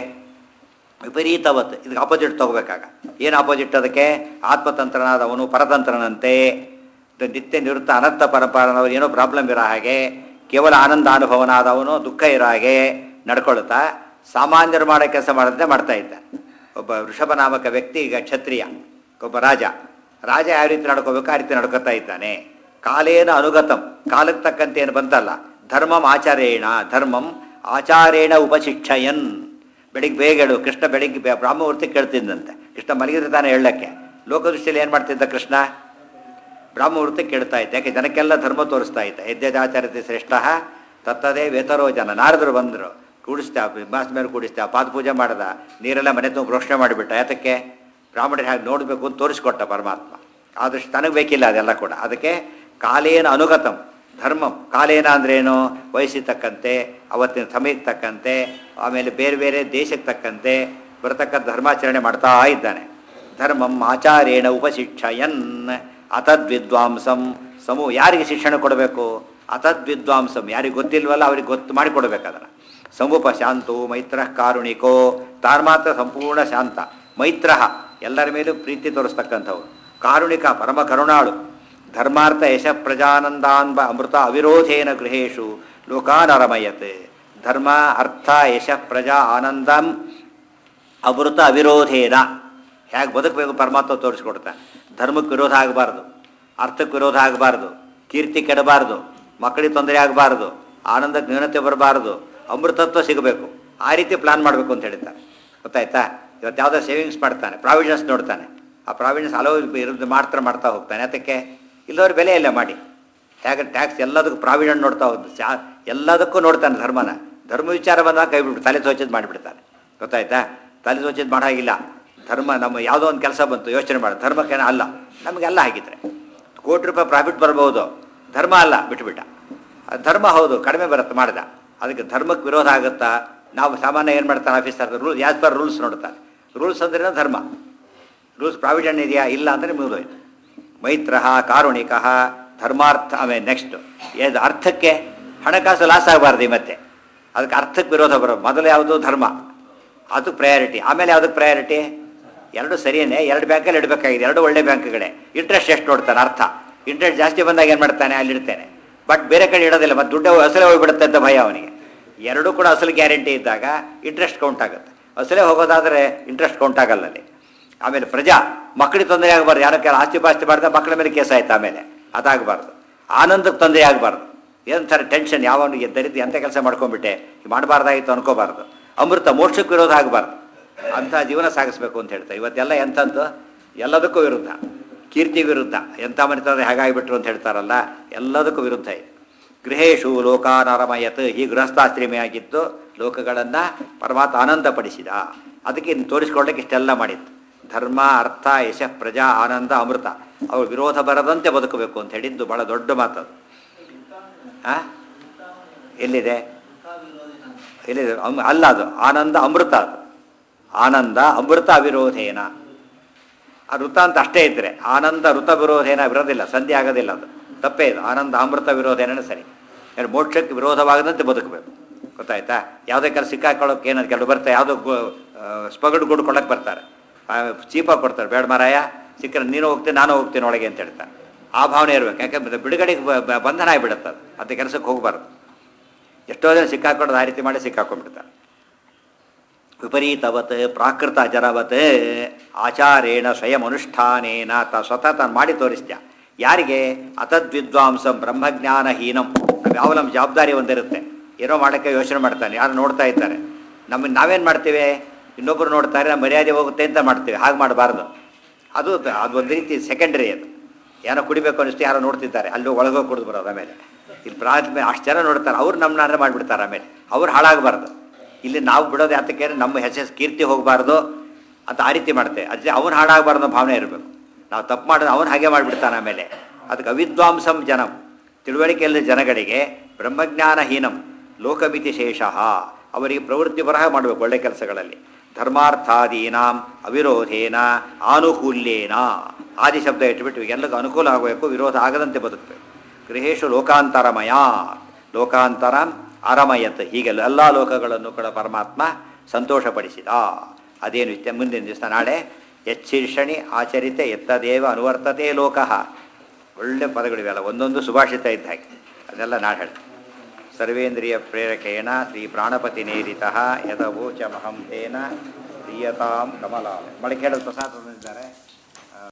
ವಿಪರೀತವತ್ ಇದಕ್ಕೆ ಆಪೋಸಿಟ್ ತಗೋಬೇಕಾಗ ಏನು ಆಪೋಸಿಟ್ ಅದಕ್ಕೆ ಆತ್ಮತಂತ್ರನಾದವನು ಪರತಂತ್ರನಂತೆ ದ- ನಿತ್ಯ ನಿವೃತ್ತ ಅನರ್ಥ ಪರಪರನವರು ಏನೋ ಪ್ರಾಬ್ಲಮ್ ಇರೋ ಹಾಗೆ ಕೇವಲ ಆನಂದ ಅನುಭವನಾದವನು ದುಃಖ ಇರೋ ಹಾಗೆ ನಡ್ಕೊಳ್ತಾ ಸಾಮಾನ್ಯರು ಮಾಡೋ ಕೆಲಸ ಮಾಡದಂತೆ ಮಾಡ್ತಾ ಇದ್ದ ಒಬ್ಬ ವೃಷಭ ನಾಮಕ ವ್ಯಕ್ತಿ ಈಗ ಕ್ಷತ್ರಿಯ ಒಬ್ಬ ರಾಜ ರಾಜ ಯಾವ ರೀತಿ ನಡ್ಕೋಬೇಕು ಆ ರೀತಿ ನಡ್ಕೋತಾ ಇದ್ದಾನೆ ಕಾಲೇನ ಅನುಗತಂ ಕಾಲಕ್ಕೆ ತಕ್ಕಂತೆ ಏನು ಬಂತಲ್ಲ ಧರ್ಮಂ ಆಚಾರೇಣ ಧರ್ಮಂ ಆಚಾರೇಣ ಉಪಶಿಕ್ಷಯನ್ ಬೆಳಿಗ್ಗೆ ಬೇಗ ಹೇಳು ಕೃಷ್ಣ ಬೆಳಿಗ್ಗೆ ಬೆ- ಬ್ರಾಹ್ಮಮೂರ್ತಿ ಕೇಳ್ತಿದ್ದಂತೆ ಕೃಷ್ಣ ಮಲಗಿದ್ರೆ ತಾನೇ ಹೇಳಕ್ಕೆ ಲೋಕದೃಷ್ಟಿಯಲ್ಲಿ ಏನು ಮಾಡ್ತಿದ್ದ ಕೃಷ್ಣ ಬ್ರಾಹ್ಮಮೂರ್ತಿ ಕೇಳ್ತಾ ಇದ್ದ ಯಾಕೆ ಜನಕ್ಕೆಲ್ಲ ಧರ್ಮ ತೋರಿಸ್ತಾ ಇದ್ದ ಯಜ್ಞಾಚಾರ್ಯತೆ ಶ್ರೇಷ್ಠ ತತ್ತದೇ ವೇತರೋ ಜನ ನಾರದರು ಬಂದರು ಕೂಡಿಸ್ತಾ ಮಾಸ ಮೇಲೆ ಕೂಡಿಸ್ತಾ ಪಾದ ಪೂಜೆ ಮಾಡ್ದ ನೀರೆಲ್ಲ ಮನೆ ತುಂಬ ಪ್ರೋಷಣೆ ಮಾಡಿಬಿಟ್ಟ ಯಾತಕ್ಕೆ ಬ್ರಾಹ್ಮಣರು ಹೇಗೆ ನೋಡಬೇಕು ಅಂತ ತೋರಿಸ್ಕೊಟ್ಟ ಪರಮಾತ್ಮ ಆದಷ್ಟು ತನಗೆ ಬೇಕಿಲ್ಲ ಅದೆಲ್ಲ ಕೂಡ ಅದಕ್ಕೆ ಕಾಲೇನ ಅನುಗತಂ ಧರ್ಮಂ ಕಾಲೇನ ಅಂದ್ರೇನು ವಯಸ್ಸಿಗೆ ತಕ್ಕಂತೆ ಅವತ್ತಿನ ಸಮಯಕ್ಕೆ ತಕ್ಕಂತೆ ಆಮೇಲೆ ಬೇರೆ ಬೇರೆ ದೇಶಕ್ಕೆ ತಕ್ಕಂತೆ ಬರತಕ್ಕಂಥ ಧರ್ಮಾಚರಣೆ ಮಾಡ್ತಾ ಇದ್ದಾನೆ ಧರ್ಮಂ ಆಚಾರೇಣ ಉಪಶಿಕ್ಷಯನ್ ಅತದ್ವಿದ್ವಾಂಸಂ ಸಮೂ ಯಾರಿಗೆ ಶಿಕ್ಷಣ ಕೊಡಬೇಕು ಅತದ್ವಿದ್ವಾಂಸಂ ಯಾರಿಗೆ ಗೊತ್ತಿಲ್ವಲ್ಲ ಅವ್ರಿಗೆ ಗೊತ್ತು ಮಾಡಿ ಕೊಡಬೇಕು ಅದನ್ನು ಸಮೂಪ ಶಾಂತು ಮೈತ್ರ ಕಾರುಣಿಕೋ ತಾನು ಮಾತ್ರ ಸಂಪೂರ್ಣ ಶಾಂತ ಮೈತ್ರ ಎಲ್ಲರ ಮೇಲೂ ಪ್ರೀತಿ ತೋರಿಸ್ತಕ್ಕಂಥವ್ರು ಕಾರುಣಿಕ ಪರಮ ಕರುಣಾಳು ಧರ್ಮಾರ್ಥ ಯಶ ಪ್ರಜಾನಂದಾನ್ಬ ಅಮೃತ ಅವಿರೋಧೇನ ಗೃಹೇಶು ಲೋಕಾನರಮಯತೆ ಧರ್ಮ ಅರ್ಥ ಯಶ ಪ್ರಜಾ ಆನಂದಂ ಅಮೃತ ಅವಿರೋಧೇನ ಹೇಗೆ ಬದುಕಬೇಕು ಪರಮಾತ್ಮ ತೋರಿಸ್ಕೊಡ್ತಾನೆ ಧರ್ಮಕ್ಕೆ ವಿರೋಧ ಆಗಬಾರ್ದು ಅರ್ಥಕ್ಕೆ ವಿರೋಧ ಆಗಬಾರ್ದು ಕೀರ್ತಿ ಕೆಡಬಾರ್ದು ಮಕ್ಕಳಿಗೆ ತೊಂದರೆ ಆಗಬಾರ್ದು ಆನಂದಕ್ಕೆ ನ್ಯೂನತೆ ಬರಬಾರ್ದು ಅಮೃತತ್ವ ಸಿಗಬೇಕು ಆ ರೀತಿ ಪ್ಲಾನ್ ಮಾಡಬೇಕು ಅಂತ ಹೇಳ್ತಾರೆ ಗೊತ್ತಾಯ್ತಾ ಇವತ್ತು ಯಾವುದೋ ಸೇವಿಂಗ್ಸ್ ಮಾಡ್ತಾನೆ ಪ್ರಾವಿಷನ್ಸ್ ನೋಡ್ತಾನೆ ಆ ಪ್ರಾವಿಷನ್ಸ್ ಹಲವು ಇರೋದು ಮಾಡ್ತಾ ಮಾಡ್ತಾ ಹೋಗ್ತಾನೆ ಅದಕ್ಕೆ ಇಲ್ಲವ್ರ ಬೆಲೆ ಇಲ್ಲ ಮಾಡಿ ಹೇಗೆ ಟ್ಯಾಕ್ಸ್ ಎಲ್ಲದಕ್ಕೂ ಪ್ರಾವಿಷನ್ ನೋಡ್ತಾ ಹೋದ್ ಚಾ ಎಲ್ಲದಕ್ಕೂ ನೋಡ್ತಾನೆ ಧರ್ಮನ ಧರ್ಮ ವಿಚಾರ ಬಂದಾಗ ಕೈ ಬಿಟ್ಟು ತಲೆ ತೋಚಿದ್ ಮಾಡಿಬಿಡ್ತಾನೆ ಗೊತ್ತಾಯ್ತಾ ತಲೆ ತೋಚಿದ್ ಮಾಡಾಗಿಲ್ಲ ಧರ್ಮ ನಮ್ಮ ಯಾವುದೋ ಒಂದು ಕೆಲಸ ಬಂತು ಯೋಚನೆ ಮಾಡಿ ಧರ್ಮಕ್ಕೇನ ಅಲ್ಲ ನಮಗೆಲ್ಲ ಹಾಗಿದ್ರೆ ಕೋಟಿ ರೂಪಾಯಿ ಪ್ರಾಫಿಟ್ ಬರ್ಬೋದು ಧರ್ಮ ಅಲ್ಲ ಬಿಟ್ಬಿಟ್ಟ ಅದು ಧರ್ಮ ಹೌದು ಕಡಿಮೆ ಬರುತ್ತೆ ಮಾಡ್ದ ಅದಕ್ಕೆ ಧರ್ಮಕ್ಕೆ ವಿರೋಧ ಆಗುತ್ತಾ ನಾವು ಸಾಮಾನ್ಯ ಏನು ಮಾಡ್ತಾನೆ officer rule as per rules ನೋಡ್ತಾನೆ ರೂಲ್ಸ್ ಅಂದ್ರೆ ಧರ್ಮ ರೂಲ್ಸ್ ಪ್ರಾವಿಷನ್ ಇದೆಯಾ ಇಲ್ಲ ಅಂದರೆ ಮುಗಿದೋಯ್ತು ಮೈತ್ರ ಕಾರುಣಿಕ ಧರ್ಮಾರ್ಥ ಆಮೇಲೆ ನೆಕ್ಸ್ಟ್ ಇದು ಅರ್ಥಕ್ಕೆ ಹಣಕಾಸು ಲಾಸ್ ಆಗಬಾರ್ದು ಈ ಮತ್ತೆ ಅದಕ್ಕೆ ಅರ್ಥಕ್ಕೆ ವಿರೋಧ ಬರೋದು ಮೊದಲು ಯಾವುದು ಧರ್ಮ ಅದು ಪ್ರಯಾರಿಟಿ ಆಮೇಲೆ ಯಾವುದಕ್ಕೆ ಪ್ರಯಾರಿಟಿ ಎರಡು ಸರಿಯೇ ಎರಡು ಬ್ಯಾಂಕಲ್ಲಿ ಇಡಬೇಕಾಗಿದೆ ಎರಡು ಒಳ್ಳೆ ಬ್ಯಾಂಕ್ಗಳೇ ಇಂಟ್ರೆಸ್ಟ್ ಎಷ್ಟು ನೋಡ್ತಾನೆ ಅರ್ಥ ಇಂಟ್ರೆಸ್ಟ್ ಜಾಸ್ತಿ ಬಂದಾಗ ಏನು ಮಾಡ್ತಾನೆ ಅಲ್ಲಿ ಇಡ್ತೇನೆ ಬಟ್ ಬೇರೆ ಕಡೆ ಇಡೋದಿಲ್ಲ ಮತ್ತು ದುಡ್ಡು ಅಸಲೇ ಹೋಗ್ಬಿಡುತ್ತೆ ಅಂತ ಭಯ ಅವನಿಗೆ ಎರಡೂ ಕೂಡ ಅಸಲು ಗ್ಯಾರಂಟಿ ಇದ್ದಾಗ ಇಂಟ್ರೆಸ್ಟ್ ಕೌಂಟ್ ಆಗುತ್ತೆ ಅಸಲೇ ಹೋಗೋದಾದರೆ ಇಂಟ್ರೆಸ್ಟ್ ಕೌಂಟ್ ಆಗಲ್ಲ ಅಲ್ಲಿ ಆಮೇಲೆ ಪ್ರಜಾ ಮಕ್ಕಳಿಗೆ ತೊಂದರೆ ಆಗಬಾರ್ದು ಯಾರೋ ಕೆಲ ಆಸ್ತಿ ಪಾಸ್ತಿ ಮಾಡಿದ್ರೆ ಮಕ್ಕಳ ಮೇಲೆ ಕೇಸ್ ಆಯ್ತು ಆಮೇಲೆ ಅದಾಗಬಾರ್ದು ಆನಂದಕ್ಕೆ ತೊಂದರೆ ಆಗಬಾರ್ದು ಏನು ಥರ ಟೆನ್ಷನ್ ಯಾವನಿಗೆ ದರಿದ್ರಿ ಎಂಥ ಕೆಲಸ ಮಾಡ್ಕೊಂಡ್ಬಿಟ್ಟೆ ಮಾಡಬಾರ್ದಾಗಿತ್ತು ಅನ್ಕೋಬಾರ್ದು ಅಮೃತ ಮೋಕ್ಷಕ್ಕೆ ವಿರೋಧ ಆಗಬಾರ್ದು ಅಂಥ ಜೀವನ ಸಾಗಿಸ್ಬೇಕು ಅಂತ ಹೇಳ್ತಾರೆ ಇವತ್ತೆಲ್ಲ ಎಂಥದ್ದು ಎಲ್ಲದಕ್ಕೂ ವಿರುದ್ಧ ಕೀರ್ತಿ ವಿರುದ್ಧ ಎಂಥ ಮನೆತನ ಹೇಗಾಗಿಬಿಟ್ರು ಅಂತ ಹೇಳ್ತಾರಲ್ಲ ಎಲ್ಲದಕ್ಕೂ ವಿರುದ್ಧ ಇದೆ ಗೃಹೇಶು ಲೋಕಾನರಮಯತ್ ಈ ಗೃಹಸ್ಥಾಶ್ರಮಿಯಾಗಿದ್ದು ಲೋಕಗಳನ್ನು ಪರಮಾತ್ಮ ಆನಂದಪಡಿಸಿದ ಅದಕ್ಕೆ ಇನ್ನು ತೋರಿಸ್ಕೊಳ್ಳಕ್ಕೆ ಇಷ್ಟೆಲ್ಲ ಮಾಡಿತ್ತು ಧರ್ಮ ಅರ್ಥ ಯಶ ಪ್ರಜಾ ಆನಂದ ಅಮೃತ ಅವು ವಿರೋಧ ಬರದಂತೆ ಬದುಕಬೇಕು ಅಂತ ಹೇಳಿದ್ದು ಬಹಳ ದೊಡ್ಡ ಮಾತದು ಆ? ಎಲ್ಲಿದೆ ಎಲ್ಲಿದೆ ಅಮ್- ಅಲ್ಲ ಅದು ಆನಂದ ಅಮೃತ ಅದು ಆನಂದ ಅಮೃತ ಅವಿರೋಧೇನ ಆ ಋತ ಅಂತ ಅಷ್ಟೇ ಇದ್ರೆ ಆನಂದ ಋತ ವಿರೋಧೇನ ಇರೋದಿಲ್ಲ ಸಂಧಿ ಆಗೋದಿಲ್ಲ ಅದು ತಪ್ಪೇ ಇದು ಆನಂದ ಅಮೃತ ವಿರೋಧೇನ ಸರಿ ಯಾರು ಮೋಕ್ಷಕ್ಕೆ ವಿರೋಧವಾಗದಂತೆ ಬದುಕಬೇಕು ಗೊತ್ತಾಯ್ತಾ ಯಾವುದೇ ಕೆಲಸ ಸಿಕ್ಕಾಕೊಳ್ಳೋಕೆ ಏನದು ಕೆಲವು ಬರ್ತಾರೆ ಯಾವುದೋ ಸ್ಪಗಡ್ ಗುಡ್ ಕೊಡಕ್ಕೆ ಬರ್ತಾರೆ ಚೀಪಾಗಿ ಕೊಡ್ತಾರೆ ಬೇಡ ಮಾರಾಯ ಸಿಕ್ಕರೆ ನೀನು ಹೋಗ್ತೀನಿ ನಾನು ಹೋಗ್ತೀನಿ ಒಳಗೆ ಅಂತ ಹೇಳ್ತಾರೆ ಆ ಭಾವನೆ ಇರಬೇಕು ಯಾಕಂದ್ರೆ ಬಿಡುಗಡೆಗೆ ಬ- ಬ- ಬಂಧನ ಆಗಿಬಿಡುತ್ತೆ ಅದು ಅದು ಕೆಲಸಕ್ಕೆ ಹೋಗಬಾರ್ದು ಎಷ್ಟೋ ಜನ ಸಿಕ್ಕಾಕೊಳ್ಳೋದು ಆ ರೀತಿ ಮಾಡಿ ಸಿಕ್ಕಾಕೊಂಡ್ಬಿಡ್ತಾರೆ ವಿಪರೀತವತ್ ಪ್ರಾಕೃತ ಅಜರವತ್ ಆಚಾರೇಣ ಸ್ವಯಂ ಅನುಷ್ಠಾನೇನ ತ ಸ್ವತಃ ತಾನು ಮಾಡಿ ತೋರಿಸ್ತ್ಯ ಯಾರಿಗೆ ಅತದ್ವಿದ್ವಾಂಸಂ ಬ್ರಹ್ಮಜ್ಞಾನಹೀನಂ ನಾವು ಯಾವ ನಮ್ಮ ಜವಾಬ್ದಾರಿ ಒಂದಿರುತ್ತೆ ಏನೋ ಮಾಡೋಕ್ಕೆ ಯೋಚನೆ ಮಾಡ್ತಾನೆ ಯಾರು ನೋಡ್ತಾ ಇದ್ದಾರೆ ನಮ್ಮ ನಾವೇನು ಮಾಡ್ತೀವಿ ಇನ್ನೊಬ್ಬರು ನೋಡ್ತಾರೆ ನಮ್ಮ ಮರ್ಯಾದೆ ಹೋಗುತ್ತೆ ಅಂತ ಮಾಡ್ತೀವಿ ಹಾಗೆ ಮಾಡಬಾರ್ದು ಅದು ಅದು ಒಂದು ರೀತಿ ಸೆಕೆಂಡರಿ ಅದು ಏನೋ ಕುಡಿಬೇಕು ಅನ್ನಿಸ್ತು ಯಾರೋ ನೋಡ್ತಿದ್ದಾರೆ ಅಲ್ಲಿ ಒಳಗೋಗಿ ಕುಡಿದು ಬರೋದು ಆಮೇಲೆ ಇಲ್ಲಿ ಪ್ರಾಥಮಿಕ ಅಷ್ಟು ಜನ ನೋಡ್ತಾರೆ ಅವ್ರು ನಮ್ಮನ್ನ ಮಾಡಿಬಿಡ್ತಾರೆ ಆಮೇಲೆ ಅವ್ರು ಹಾಳಾಗಬಾರ್ದು ಇಲ್ಲಿ ನಾವು ಬಿಡೋದು ಯಾತಕ್ಕೆ ಅಂದ್ರೆ ನಮ್ಮ ಹೆಸರು ಕೀರ್ತಿ ಹೋಗಬಾರ್ದು ಅಂತ ಆ ರೀತಿ ಮಾಡ್ತೇವೆ ಅದೇ ಅವ್ನು ಹಾಳಾಗಬಾರ್ದು ಅನ್ನೋ ಭಾವನೆ ಇರಬೇಕು ನಾವು ತಪ್ಪು ಮಾಡೋದು ಅವನು ಹಾಗೆ ಮಾಡಿಬಿಡ್ತಾನೆ ಆಮೇಲೆ ಅದಕ್ಕೆ ಅವಿದ್ವಾಂಸಂ ಜನಂ ತಿಳುವಳಿಕೆ ಇಲ್ಲದ ಜನಗಳಿಗೆ ಬ್ರಹ್ಮಜ್ಞಾನಹೀನಂ ಲೋಕಮಿತಿ ಶೇಷಃ ಅವರಿಗೆ ಪ್ರವೃತ್ತಿ ಬರಹ ಮಾಡಬೇಕು ಒಳ್ಳೆ ಕೆಲಸಗಳಲ್ಲಿ ಧರ್ಮಾರ್ಥಾದೀನಾಂ ಅವಿರೋಧೇನ ಆನುಕೂಲ್ಯೇನ ಆದಿ ಶಬ್ದ ಇಟ್ಬಿಟ್ಟು ಎಲ್ಲರಿಗೂ ಅನುಕೂಲ ಆಗಬೇಕು ವಿರೋಧ ಆಗದಂತೆ ಬದುಕಬೇಕು ಗೃಹೇಶು ಲೋಕಾಂತರಮಯ ಲೋಕಾಂತರ ಅರಮಯತ್ ಹೀಗೆ ಎಲ್ಲ ಲೋಕಗಳನ್ನು ಕೂಡ ಪರಮಾತ್ಮ ಸಂತೋಷಪಡಿಸಿದ ಅದೇನು ಇತ್ತೆ ಮುಂದಿನ ದಿವಸ ನಾಳೆ ಯಚ್ಛೀರ್ಷಣಿ ಆಚರಿತೆ ಎತ್ತದೇವ ಅನುವರ್ತತೆ ಲೋಕಃ ಒಳ್ಳೆ ಪದಗಳಿವೆಲ್ಲ ಒಂದೊಂದು ಸುಭಾಷಿತ ಇದ್ದ ಹಾಗೆ ಅದೆಲ್ಲ ನಾಳೆ ಹೇಳ್ತೀನಿ ಸರ್ವೇಂದ್ರಿಯ ಪ್ರೇರಕೇಣ ಶ್ರೀ ಪ್ರಾಣಪತಿ ನೇರಿತ ಯದವೋಚಮಹಂ ತೇನ ಪ್ರಿಯತಾಂ ಕಮಲ ಮಳೆ ಕೇಳಲು ಪ್ರಸಾದ ತಂದಿದ್ದಾರೆ